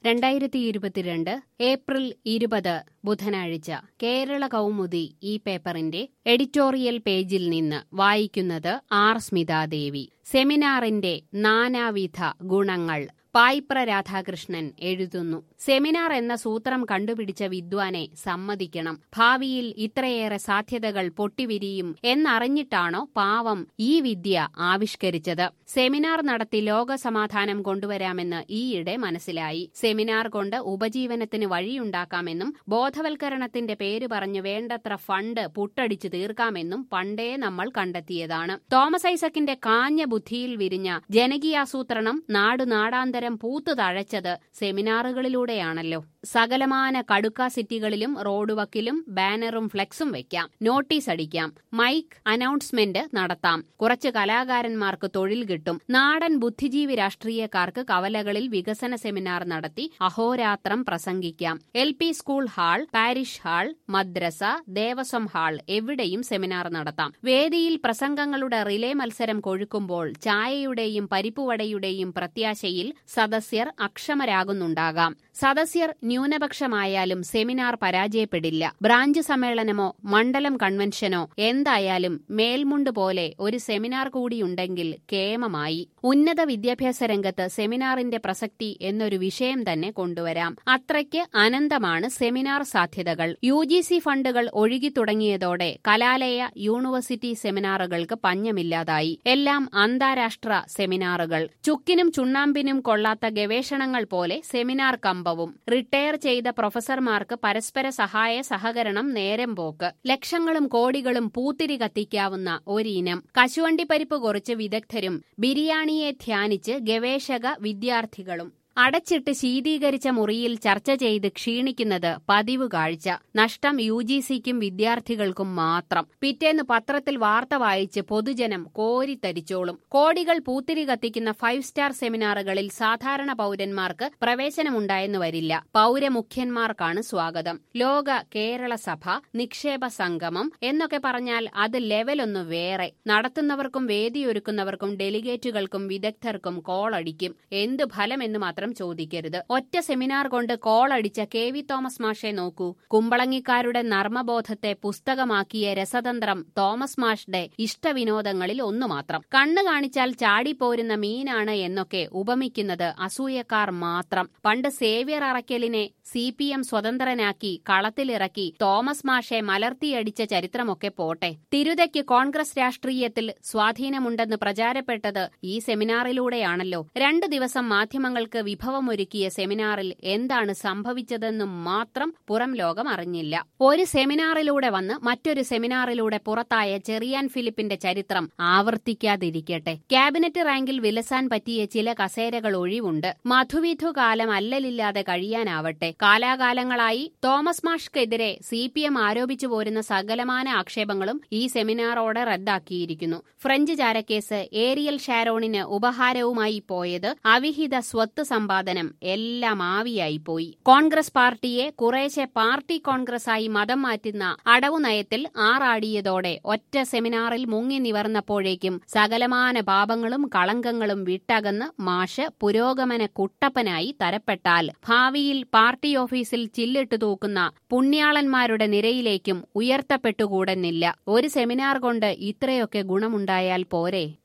രണ്ടായിരത്തി ഇരുപത്തിരണ്ട് ഏപ്രിൽ ഇരുപത് ബുധനാഴ്ച കേരള കൗമുദി ഈ പേപ്പറിന്റെ എഡിറ്റോറിയൽ പേജിൽ നിന്ന് വായിക്കുന്നത് ആർ സ്മിതാദേവി സെമിനാറിന്റെ നാനാവിധ ഗുണങ്ങൾ പായിപ്ര രാധാകൃഷ്ണൻ എഴുതുന്നു സെമിനാർ എന്ന സൂത്രം കണ്ടുപിടിച്ച വിദ്വാനെ സമ്മതിക്കണം ഭാവിയിൽ ഇത്രയേറെ സാധ്യതകൾ പൊട്ടിവിരിയും എന്നറിഞ്ഞിട്ടാണോ പാവം ഈ വിദ്യ ആവിഷ്കരിച്ചത് സെമിനാർ നടത്തി ലോക സമാധാനം കൊണ്ടുവരാമെന്ന് ഈയിടെ മനസ്സിലായി സെമിനാർ കൊണ്ട് ഉപജീവനത്തിന് വഴിയുണ്ടാക്കാമെന്നും ബോധവൽക്കരണത്തിന്റെ പേര് പറഞ്ഞ് വേണ്ടത്ര ഫണ്ട് പുട്ടടിച്ചു തീർക്കാമെന്നും പണ്ടേ നമ്മൾ കണ്ടെത്തിയതാണ് തോമസ് ഐസക്കിന്റെ കാഞ്ഞ ബുദ്ധിയിൽ വിരിഞ്ഞ ജനകീയാസൂത്രണം നാടുനാടാന്തരം പൂത്തു തഴച്ചത് സെമിനാറുകളിലൂടെയാണല്ലോ സകലമാന കടുക്ക സിറ്റികളിലും റോഡ് വക്കിലും ബാനറും ഫ്ലെക്സും വെക്കാം നോട്ടീസ് അടിക്കാം മൈക്ക് അനൗൺസ്മെന്റ് നടത്താം കുറച്ച് കലാകാരന്മാർക്ക് തൊഴിൽ കിട്ടും നാടൻ ബുദ്ധിജീവി രാഷ്ട്രീയക്കാർക്ക് കവലകളിൽ വികസന സെമിനാർ നടത്തി അഹോരാത്രം പ്രസംഗിക്കാം L P school hall parish hall മദ്രസ ദേവസ്വം ഹാൾ എവിടെയും സെമിനാർ നടത്താം വേദിയിൽ പ്രസംഗങ്ങളുടെ റിലേ മത്സരം കൊഴുക്കുമ്പോൾ ചായയുടെയും പരിപ്പുവടയുടെയും പ്രത്യാശയിൽ സദസ്യർ അക്ഷമരാകുന്നുണ്ടാകാം സദസ്യർ ന്യൂനപക്ഷമായാലും സെമിനാർ പരാജയപ്പെടില്ല ബ്രാഞ്ച് സമ്മേളനമോ മണ്ഡലം കൺവെൻഷനോ എന്തായാലും മേൽമുണ്ട് പോലെ ഒരു സെമിനാർ കൂടിയുണ്ടെങ്കിൽ കേമമായി ഉന്നത വിദ്യാഭ്യാസ രംഗത്ത് സെമിനാറിന്റെ പ്രസക്തി എന്നൊരു വിഷയം തന്നെ കൊണ്ടുവരാം അത്രയ്ക്ക് അനന്തമാണ് സെമിനാർ സാധ്യതകൾ യു ജി സി ഫണ്ടുകൾ ഒഴുകിത്തുടങ്ങിയതോടെ കലാലയ യൂണിവേഴ്സിറ്റി സെമിനാറുകൾക്ക് പഞ്ഞമില്ലാതായി എല്ലാം അന്താരാഷ്ട്ര സെമിനാറുകൾ ചുക്കിനും ചുണ്ണാമ്പിനും കൊള്ളാത്ത ഗവേഷണങ്ങൾ പോലെ സെമിനാർ കമ്പവും റിട്ടയർ ചെയ്ത പ്രൊഫസർമാർക്ക് പരസ്പര സഹായ സഹകരണം നേരം പോക്ക് ലക്ഷങ്ങളും കോടികളും പൂത്തിരി കത്തിക്കാവുന്ന ഒരിനം കശുവണ്ടിപ്പരിപ്പ് കുറച്ച് വിദഗ്ധരും ബിരിയാണിയെ ധ്യാനിച്ച് ഗവേഷക വിദ്യാർത്ഥികളും അടച്ചിട്ട് ശീതീകരിച്ച മുറിയിൽ ചർച്ച ചെയ്ത് ക്ഷീണിക്കുന്നത് പതിവ് കാഴ്ച നഷ്ടം യു ജി സിക്കും വിദ്യാർത്ഥികൾക്കും മാത്രം പിറ്റേന്ന് പത്രത്തിൽ വാർത്ത വായിച്ച് പൊതുജനം കോരിത്തരിച്ചോളും കോടികൾ പൂത്തിരി കത്തിക്കുന്ന ഫൈവ് സ്റ്റാർ സെമിനാറുകളിൽ സാധാരണ പൗരന്മാർക്ക് പ്രവേശനമുണ്ടായെന്ന് വരില്ല പൗരമുഖ്യന്മാർക്കാണ് സ്വാഗതം ലോക കേരള സഭ നിക്ഷേപ സംഗമം എന്നൊക്കെ പറഞ്ഞാൽ അത് ലെവലൊന്നു വേറെ നടത്തുന്നവർക്കും വേദിയൊരുക്കുന്നവർക്കും ഡെലിഗേറ്റുകൾക്കും വിദഗ്ധർക്കും കോളടിക്കും എന്ത് ഫലമെന്ന് മാത്രം മാത്രം ചോദിക്കരുത് ഒറ്റ സെമിനാർ കൊണ്ട് കോൾ അടിച്ച കെ വി തോമസ് മാഷെ നോക്കൂ കുമ്പളങ്ങിക്കാരുടെ നർമ്മബോധത്തെ പുസ്തകമാക്കിയ രസതന്ത്രം തോമസ് മാഷ്ടെ ഇഷ്ടവിനോദങ്ങളിൽ ഒന്നു മാത്രം കണ്ണു കാണിച്ചാൽ ചാടിപ്പോരുന്ന മീനാണ് എന്നൊക്കെ ഉപമിക്കുന്നത് അസൂയക്കാർ മാത്രം പണ്ട് സേവ്യർ അറയ്ക്കലിനെ സി പി എം സ്വതന്ത്രനാക്കി കളത്തിലിറക്കി തോമസ് മാഷെ മലർത്തിയടിച്ച ചരിത്രമൊക്കെ പോട്ടെ തിരുതയ്ക്ക് കോൺഗ്രസ് രാഷ്ട്രീയത്തിൽ സ്വാധീനമുണ്ടെന്ന് പ്രചാരപ്പെട്ടത് ഈ സെമിനാറിലൂടെയാണല്ലോ രണ്ടു ദിവസം മാധ്യമങ്ങൾക്ക് വിഭവമൊരുക്കിയ സെമിനാറിൽ എന്താണ് സംഭവിച്ചതെന്നും മാത്രം പുറം ലോകം അറിഞ്ഞില്ല ഒരു സെമിനാറിലൂടെ വന്ന് മറ്റൊരു സെമിനാറിലൂടെ പുറത്തായ ചെറിയാൻ ഫിലിപ്പിന്റെ ചരിത്രം ആവർത്തിക്കാതിരിക്കട്ടെ ക്യാബിനറ്റ് റാങ്കിൽ വിലസാൻ പറ്റിയ ചില കസേരകൾ ഒഴിവുണ്ട് മധുവിധു കാലം അല്ലലില്ലാതെ കഴിയാനാവട്ടെ കാലാകാലങ്ങളായി തോമസ് മാഷ്ക്കെതിരെ സി പി എം ആരോപിച്ചു പോരുന്ന സകലമാന ആക്ഷേപങ്ങളും ഈ സെമിനാറോടെ റദ്ദാക്കിയിരിക്കുന്നു ഫ്രഞ്ച് ചാരക്കേസ് ഏരിയൽ ഷാരോണിന് ഉപഹാരവുമായി പോയത് അവിഹിത സ്വത്ത് സമ്പാദനം എല്ലാം ആവിയായി പോയി കോൺഗ്രസ് പാർട്ടിയെ കുറേശ്ശെ പാർട്ടി കോൺഗ്രസായി മതം മാറ്റുന്ന അടവു നയത്തിൽ ആറാടിയതോടെ ഒറ്റ സെമിനാറിൽ മുങ്ങി നിവർന്നപ്പോഴേക്കും സകലമാന പാപങ്ങളും കളങ്കങ്ങളും വിട്ടകന്ന് മാഷ് പുരോഗമന കുട്ടപ്പനായി തരപ്പെട്ടാൽ ഭാവിയിൽ പാർട്ടി ഓഫീസിൽ ചില്ലിട്ടു തൂക്കുന്ന പുണ്യാളന്മാരുടെ നിരയിലേക്കും ഉയർത്തപ്പെട്ടുകൂടെന്നില്ല ഒരു സെമിനാർ കൊണ്ട് ഇത്രയൊക്കെ ഗുണമുണ്ടായാൽ പോരെ